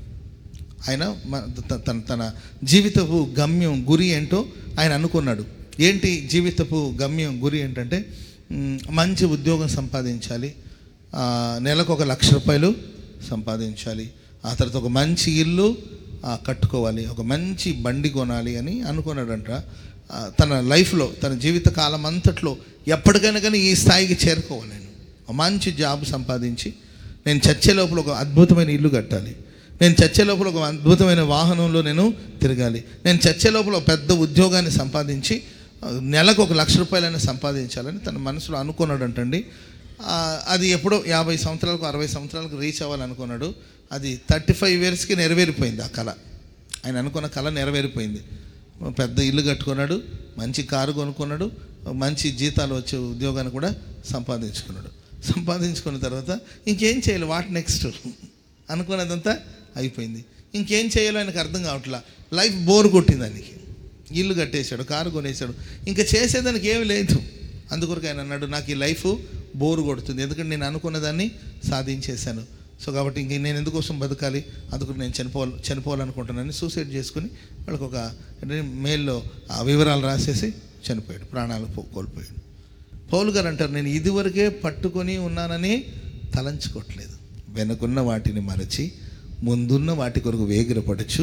ఆయన మ- త- తన తన జీవితపు గమ్యం గురి ఏంటో ఆయన అనుకున్నాడు ఏంటి జీవితపు గమ్యం గురి ఏంటంటే మ్, మంచి ఉద్యోగం సంపాదించాలి ఆ, నెలకు ఒక లక్ష రూపాయలు సంపాదించాలి ఆ తర్వాత ఒక మంచి ఇల్లు ఆ, కట్టుకోవాలి ఒక మంచి బండి కొనాలి అని అనుకున్నాడంట ఆ, తన లైఫ్లో తన జీవిత కాలం అంతట్లో ఎప్పటికైనా కానీ ఈ స్థాయికి చేరుకోవాలి నేను ఒక మంచి జాబ్ సంపాదించి నేను చచ్చే లోపల ఒక అద్భుతమైన ఇల్లు కట్టాలి నేను చచ్చే లోపల ఒక అద్భుతమైన వాహనంలో నేను తిరగాలి నేను చచ్చే లోపల ఒక పెద్ద ఉద్యోగాన్ని సంపాదించి ఆ, నెలకు ఒక లక్ష రూపాయలైనా సంపాదించాలని తన మనసులో అనుకున్నాడంటండి ఆ, అది ఎప్పుడో యాభై సంవత్సరాలకు అరవై సంవత్సరాలకు రీచ్ అవ్వాలనుకున్నాడు అది థర్టీ ఫైవ్ ఇయర్స్కి నెరవేరిపోయింది ఆ కళ ఆయన అనుకున్న కళ నెరవేరిపోయింది పెద్ద ఇల్లు కట్టుకున్నాడు మంచి కారు కొనుక్కున్నాడు మంచి జీతాలు వచ్చే ఉద్యోగాన్ని కూడా సంపాదించుకున్నాడు సంపాదించుకున్న తర్వాత ఇంకేం చేయాలి వాట్ నెక్స్ట్ అనుకున్నదంతా అయిపోయింది ఇంకేం చేయాలో ఆయనకు అర్థం కావట్లా లైఫ్ బోర్ కొట్టింది ఆయనకి ఇల్లు కట్టేశాడు కారు కొనేశాడు ఇంకా చేసేదానికి ఏమీ లేదు అందుకొరకు ఆయన అన్నాడు నాకు ఈ లైఫ్ బోరు కొడుతుంది ఎందుకంటే నేను అనుకున్న దాన్ని సాధించేశాను సో కాబట్టి ఇంక నేను ఎందుకోసం బతకాలి అందుకు నేను చనిపోవాలి చనిపోవాలనుకుంటున్నాను సూసైడ్ చేసుకుని వాళ్ళకి ఒక అంటే మెయిల్లో ఆ వివరాలు రాసేసి చనిపోయాడు ప్రాణాలు పో- కోల్పోయాడు పౌలు గారు అంటారు నేను ఇదివరకే పట్టుకొని ఉన్నానని తలంచుకోవట్లేదు వెనుకున్న వాటిని మరచి ముందున్న వాటి కొరకు వేగిరపడచ్చు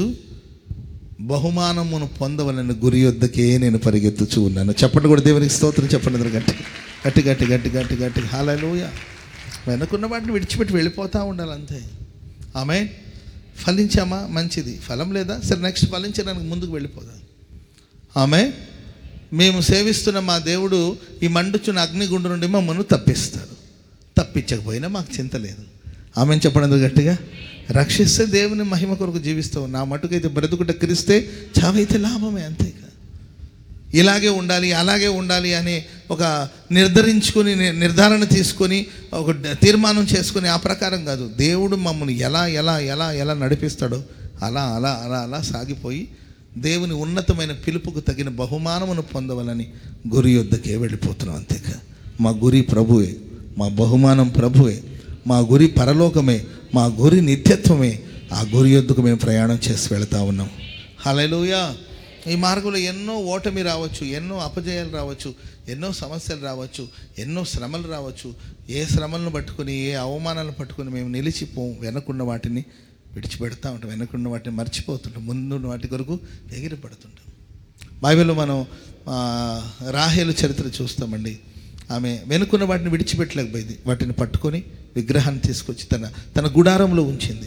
బహుమానమును పొందవలని గురి వద్దకే నేను పరిగెత్తుచూ ఉన్నాను చెప్పండి కూడా దేవునికి స్తోత్రం చెప్పండి అందరూ గట్టి గట్టి గట్టి గట్టి గట్టి గట్టి హాలూయ వెనుకున్న వాటిని విడిచిపెట్టి వెళ్ళిపోతూ ఉండాలి అంతే ఆమె ఫలించామా మంచిది ఫలం లేదా సరే నెక్స్ట్ ఫలించడానికి ముందుకు వెళ్ళిపోదాం ఆమె మేము సేవిస్తున్న మా దేవుడు ఈ మండుచున్న అగ్నిగుండు నుండి మమ్మల్ని తప్పిస్తాడు తప్పించకపోయినా మాకు చింత లేదు ఆమె చెప్పడం ఎందుకు గట్టిగా రక్షిస్తే దేవుని మహిమ కొరకు జీవిస్తావు నా మటుకైతే బ్రతుకుట క్రిస్తే చావైతే లాభమే అంతేగా ఇలాగే ఉండాలి అలాగే ఉండాలి అని ఒక నిర్ధరించుకొని ని- నిర్ధారణ తీసుకొని ఒక డ- తీర్మానం చేసుకొని ఆ ప్రకారం కాదు దేవుడు మమ్మల్ని ఎలా ఎలా ఎలా ఎలా నడిపిస్తాడో అలా అలా అలా అలా సాగిపోయి దేవుని ఉన్నతమైన పిలుపుకు తగిన బహుమానమును పొందవాలని గురి యొద్దకే వెళ్ళిపోతున్నాం అంతేకా మా గురి ప్రభువే మా బహుమానం ప్రభువే మా గురి పరలోకమే మా గురి నిత్యత్వమే ఆ గురి యొద్దకు మేము ప్రయాణం చేసి వెళతా ఉన్నాం హల్లెలూయా ఈ మార్గంలో ఎన్నో ఓటమి రావచ్చు ఎన్నో అపజయాలు రావచ్చు ఎన్నో సమస్యలు రావచ్చు ఎన్నో శ్రమలు రావచ్చు ఏ శ్రమలను పట్టుకొని ఏ అవమానాలను పట్టుకొని మేము నిలిచిపోం వెనకున్న వాటిని విడిచిపెడతా ఉంటాం వెనకున్న వాటిని మర్చిపోతుంటాం ముందున్న వాటి కొరకు ఎగిరిపడుతుంటాం బైబిల్లో మనం ఆ, రాహేలు చరిత్ర చూస్తామండి ఆమె వెనుకున్న వాటిని విడిచిపెట్టలేకపోయింది వాటిని పట్టుకొని విగ్రహాన్ని తీసుకొచ్చి తన తన గుడారంలో ఉంచింది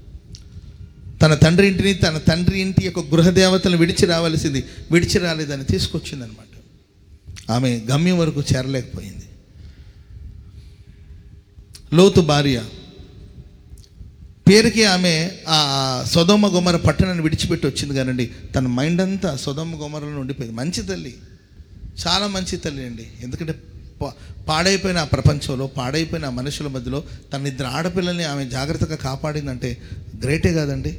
తన తండ్రి ఇంటిని తన తండ్రి ఇంటి యొక్క గృహదేవతలను విడిచి రావాల్సింది విడిచి రాలేదని తీసుకొచ్చింది అనమాట ఆమె గమ్యం వరకు చేరలేకపోయింది లోతు భార్య పేరుకి ఆమె ఆ సొదమ్మ గుమ్మర పట్టణాన్ని విడిచిపెట్టి వచ్చింది కానండి తన మైండ్ అంతా సొదమ్మ గుమ్మరలో ఉండిపోయింది మంచి తల్లి చాలా మంచి తల్లి అండి ఎందుకంటే పా- పాడైపోయిన ఆ ప్రపంచంలో పాడైపోయిన ఆ మనుషుల మధ్యలో తన ఇద్దరు ఆడపిల్లల్ని ఆమె జాగ్రత్తగా కాపాడిందంటే గ్రేటే కాదండి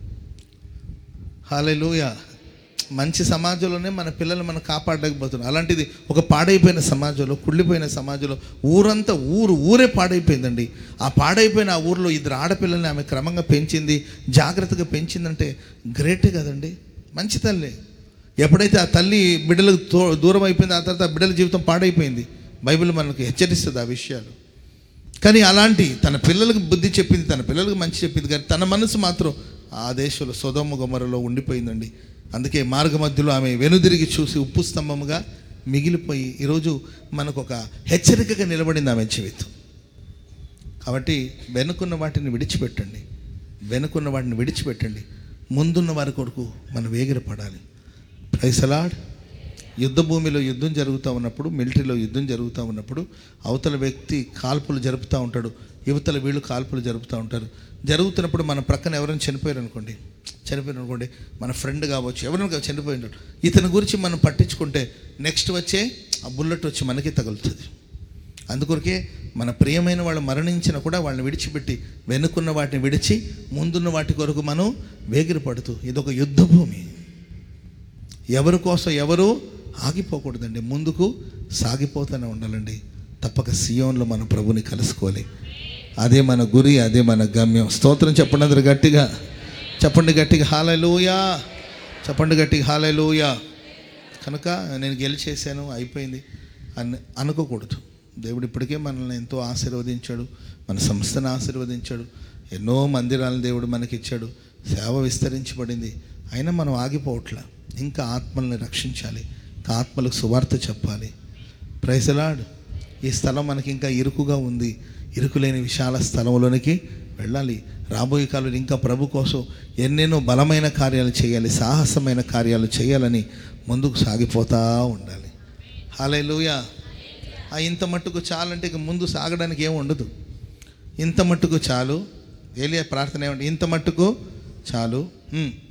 హాలెలూయ మంచి సమాజంలోనే మన పిల్లలు మనం కాపాడలేకపోతున్నాం అలాంటిది ఒక పాడైపోయిన సమాజంలో కుళ్ళిపోయిన సమాజంలో ఊరంతా ఊరు ఊరే పాడైపోయిందండి ఆ పాడైపోయిన ఆ ఊరిలో ఇద్దరు ఆడపిల్లల్ని ఆమె క్రమంగా పెంచింది జాగ్రత్తగా పెంచిందంటే గ్రేటే కదండి మంచి తల్లి ఎప్పుడైతే ఆ తల్లి బిడ్డలకు తో- దూరం అయిపోయింది ఆ తర్వాత ఆ బిడ్డల జీవితం పాడైపోయింది బైబిల్ మనకు హెచ్చరిస్తుంది ఆ విషయాలు కానీ అలాంటి తన పిల్లలకు బుద్ధి చెప్పింది తన పిల్లలకు మంచి చెప్పింది కానీ తన మనసు మాత్రం ఆ దేశంలో సొదమ్మ గుమ్మరలో ఉండిపోయిందండి అందుకే మార్గ మధ్యలో ఆమె వెనుదిరిగి చూసి ఉప్పు స్తంభముగా మిగిలిపోయి ఈరోజు మనకు ఒక హెచ్చరికగా నిలబడింది ఆమె జీవితం కాబట్టి వెనుకున్న వాటిని విడిచిపెట్టండి వెనుకున్న వాటిని విడిచిపెట్టండి ముందున్న వారి కొరకు మనం వేగిరపడాలి ప్రైసలాడ్ యుద్ధ భూమిలో యుద్ధం జరుగుతూ ఉన్నప్పుడు మిలిటరీలో యుద్ధం జరుగుతూ ఉన్నప్పుడు అవతల వ్యక్తి కాల్పులు జరుపుతూ ఉంటాడు యువతల వీళ్ళు కాల్పులు జరుపుతూ ఉంటారు జరుగుతున్నప్పుడు మన ప్రక్కన ఎవరైనా చనిపోయారు అనుకోండి చనిపోయారు అనుకోండి మన ఫ్రెండ్ కావచ్చు ఎవరైనా కావచ్చు, చనిపోయి ఉంటాడు ఇతని గురించి మనం పట్టించుకుంటే నెక్స్ట్ వచ్చే ఆ బుల్లెట్ వచ్చి మనకి తగులుతుంది అందుకొరకే మన ప్రియమైన వాళ్ళు మరణించిన కూడా వాళ్ళని విడిచిపెట్టి వెనుకున్న వాటిని విడిచి ముందున్న వాటి కొరకు మనం వేగిరపడుతూ ఇదొక యుద్ధ భూమి ఎవరి కోసం ఎవరు ఆగిపోకూడదండి ముందుకు సాగిపోతూనే ఉండాలండి తప్పక సియోన్లో మన ప్రభుని కలుసుకోవాలి అదే మన గురి అదే మన గమ్యం స్తోత్రం చెప్పండి అందరు గట్టిగా చెప్పండి గట్టిగా హాలూయా చెప్పండి గట్టిగా హాలూయా కనుక నేను గెలిచేసాను అయిపోయింది అని అనుకోకూడదు దేవుడు ఇప్పటికే మనల్ని ఎంతో ఆశీర్వదించాడు మన సంస్థను ఆశీర్వదించాడు ఎన్నో మందిరాలను దేవుడు మనకి ఇచ్చాడు సేవ విస్తరించబడింది అయినా మనం ఆగిపోవట్లా ఇంకా ఆత్మల్ని రక్షించాలి ఇంకా ఆత్మలకు సువార్త చెప్పాలి ప్రైజలాడ్ ఈ స్థలం మనకి ఇంకా ఇరుకుగా ఉంది ఇరుకు లేని విశాల స్థలంలోనికి వెళ్ళాలి రాబోయే కాలంలో ఇంకా ప్రభు కోసం ఎన్నెన్నో బలమైన కార్యాలు చేయాలి సాహసమైన కార్యాలు చేయాలని ముందుకు సాగిపోతూ ఉండాలి హాలే ఆ ఇంత మట్టుకు చాలంటే ఇక ముందు సాగడానికి ఏమి ఉండదు ఇంత మట్టుకు చాలు ఏలియా ప్రార్థన ఏమంటే ఇంత మట్టుకు చాలు ఉమ్.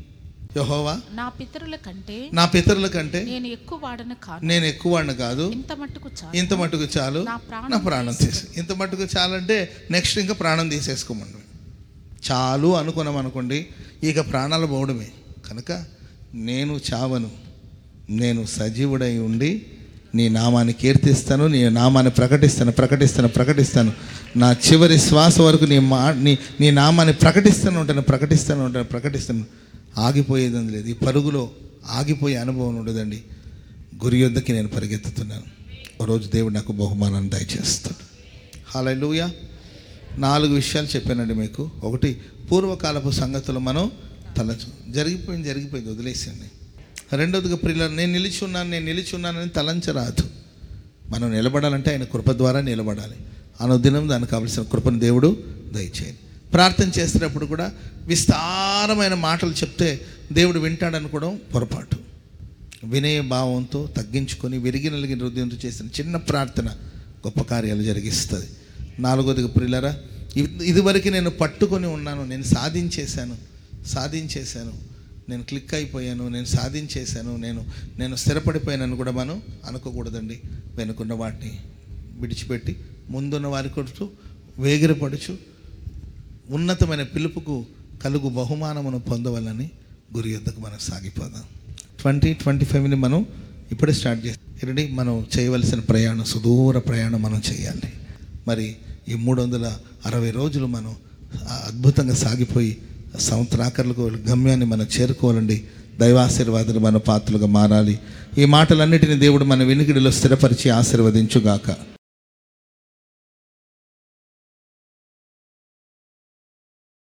యహోవా నా పితరుల కంటే నా పితరుల కంటే నేను ఎక్కువ వాడను కాదు నేను ఎక్కువ వాడిని కాదు ఇంత మట్టుకు చాలు ఇంత మట్టుకు చాలు నా ప్రాణం నా ప్రాణం తీసి ఇంత మట్టుకు చాలంటే నెక్స్ట్ ఇంకా ప్రాణం తీసేసుకోమండి చాలు అనుకున్నాం అనుకోండి ఇక ప్రాణాలు పోవడమే కనుక నేను చావను నేను సజీవుడై ఉండి నీ నామాన్ని కీర్తిస్తాను నీ నామాన్ని ప్రకటిస్తాను ప్రకటిస్తాను ప్రకటిస్తాను నా చివరి శ్వాస వరకు నీ మా నీ నీ నామాన్ని ప్రకటిస్తాను ఉంటాను ప్రకటిస్తాను ఉంటాను ప్రకటిస్తాను ఆగిపోయేది లేదు ఈ పరుగులో ఆగిపోయే అనుభవం ఉండదండి గురి యొద్దకి నేను పరిగెత్తుతున్నాను ఓ రోజు దేవుడు నాకు బహుమానాన్ని దయచేస్తాడు హాలూయ నాలుగు విషయాలు చెప్పానండి మీకు ఒకటి పూర్వకాలపు సంగతులు మనం తలచు జరిగిపోయింది జరిగిపోయింది వదిలేసండి రెండవదిగా ప్రియుల నేను నిలిచి ఉన్నాను నేను నిలిచి ఉన్నానని తలంచరాదు మనం నిలబడాలంటే ఆయన కృప ద్వారా నిలబడాలి అనుదినం దానికి కావలసిన కృపను దేవుడు దయచేయండి ప్రార్థన చేసేటప్పుడు కూడా విస్తారమైన మాటలు చెప్తే దేవుడు వింటాడనుకోవడం పొరపాటు వినయ భావంతో తగ్గించుకొని విరిగి నలిగిన హృదయంతో చేసిన చిన్న ప్రార్థన గొప్ప కార్యాలు జరిగిస్తుంది నాలుగోదిగా ప్రియులరా ఇది- ఇదివరకు నేను పట్టుకొని ఉన్నాను నేను సాధించేశాను సాధించేశాను నేను క్లిక్ అయిపోయాను నేను సాధించేశాను నేను నేను స్థిరపడిపోయానని కూడా మనం అనుకోకూడదండి వెనుకున్న వాటిని విడిచిపెట్టి ముందున్న వారి కొడుతూ వేగిరపడుచు ఉన్నతమైన పిలుపుకు కలుగు బహుమానమును పొందవాలని గురి యొద్దకు మనం సాగిపోదాం ట్వంటీ ట్వంటీ ఫైవ్ని మనం ఇప్పుడే స్టార్ట్ చేస్తాం ఏంటంటే మనం చేయవలసిన ప్రయాణం సుదూర ప్రయాణం మనం చేయాలి మరి ఈ మూడు వందల అరవై రోజులు మనం ఆ అద్భుతంగా సాగిపోయి సంవత్సరాకర్లకు గమ్యాన్ని మనం చేరుకోవాలండి దైవాశీర్వాదాలు మన పాత్రలుగా మారాలి ఈ మాటలన్నిటిని దేవుడు మన వినికిడిలో స్థిరపరిచి ఆశీర్వదించుగాక